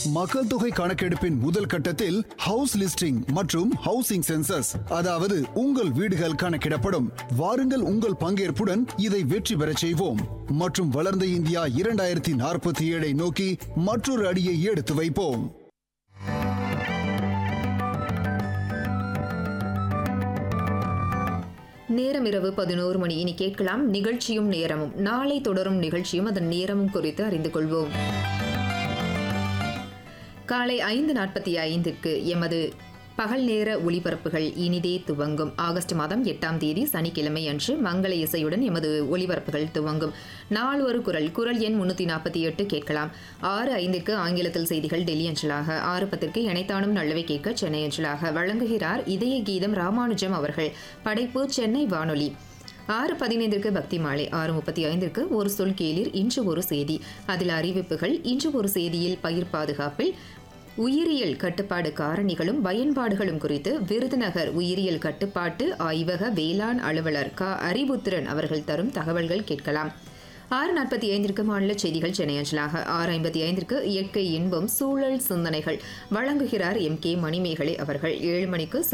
மக்கள் தொகை கணக்கெடுப்பின் முதல் கட்டத்தில் ஹவுஸ் லிஸ்டிங் மற்றும் ஹவுசிங் சென்சஸ் அதாவது உங்கள் வீடுகள் கணக்கிடப்படும் வாருங்கள் உங்கள் பங்கேற்புடன் இதை வெற்றி பெறச் செய்வோம் மற்றும் வளர்ந்த இந்தியா இரண்டாயிரத்தி நாற்பத்தி ஏழை நோக்கி மற்றொரு அடியை எடுத்து வைப்போம் நேரம் இரவு பதினோரு மணி இனி கேட்கலாம் நிகழ்ச்சியும் நேரமும் நாளை தொடரும் நிகழ்ச்சியும் அதன் நேரமும் குறித்து அறிந்து கொள்வோம் காலை ஐந்து நாற்பத்தி ஐந்துக்கு எமது பகல் நேர ஒளிபரப்புகள் இனிதே துவங்கும் ஆகஸ்ட் மாதம் எட்டாம் தேதி சனிக்கிழமை அன்று மங்கள இசையுடன் எமது ஒளிபரப்புகள் துவங்கும் நாள் ஒரு குரல் குரல் எண் முன்னூற்றி நாற்பத்தி எட்டு கேட்கலாம் ஆறு ஐந்திற்கு ஆங்கிலத்தில் செய்திகள் டெல்லி அஞ்சலாக ஆறு பத்திற்கு இணைத்தானும் நல்லவை கேட்க சென்னை அஞ்சலாக வழங்குகிறார் இதய கீதம் ராமானுஜம் அவர்கள் படைப்பு சென்னை வானொலி ஆறு பதினைந்திற்கு பக்தி மாலை ஆறு முப்பத்தி ஐந்திற்கு ஒரு சொல் கேளிர் இன்று ஒரு செய்தி அதில் அறிவிப்புகள் இன்று ஒரு செய்தியில் பயிர் பாதுகாப்பில் உயிரியல் கட்டுப்பாடு காரணிகளும் பயன்பாடுகளும் குறித்து விருதுநகர் உயிரியல் கட்டுப்பாட்டு ஆய்வக வேளாண் அலுவலர் க அறிவுத்திரன் அவர்கள் தரும் தகவல்கள் கேட்கலாம் ஆறு நாற்பத்தி ஐந்திற்கு மாநில செய்திகள் சென்னை அஞ்சலாக ஆறு ஐம்பத்தி ஐந்திற்கு இயற்கை இன்பம் சூழல் சிந்தனைகள் வழங்குகிறார் எம் கே மணிமேகலை அவர்கள் ஏழு மணிக்கு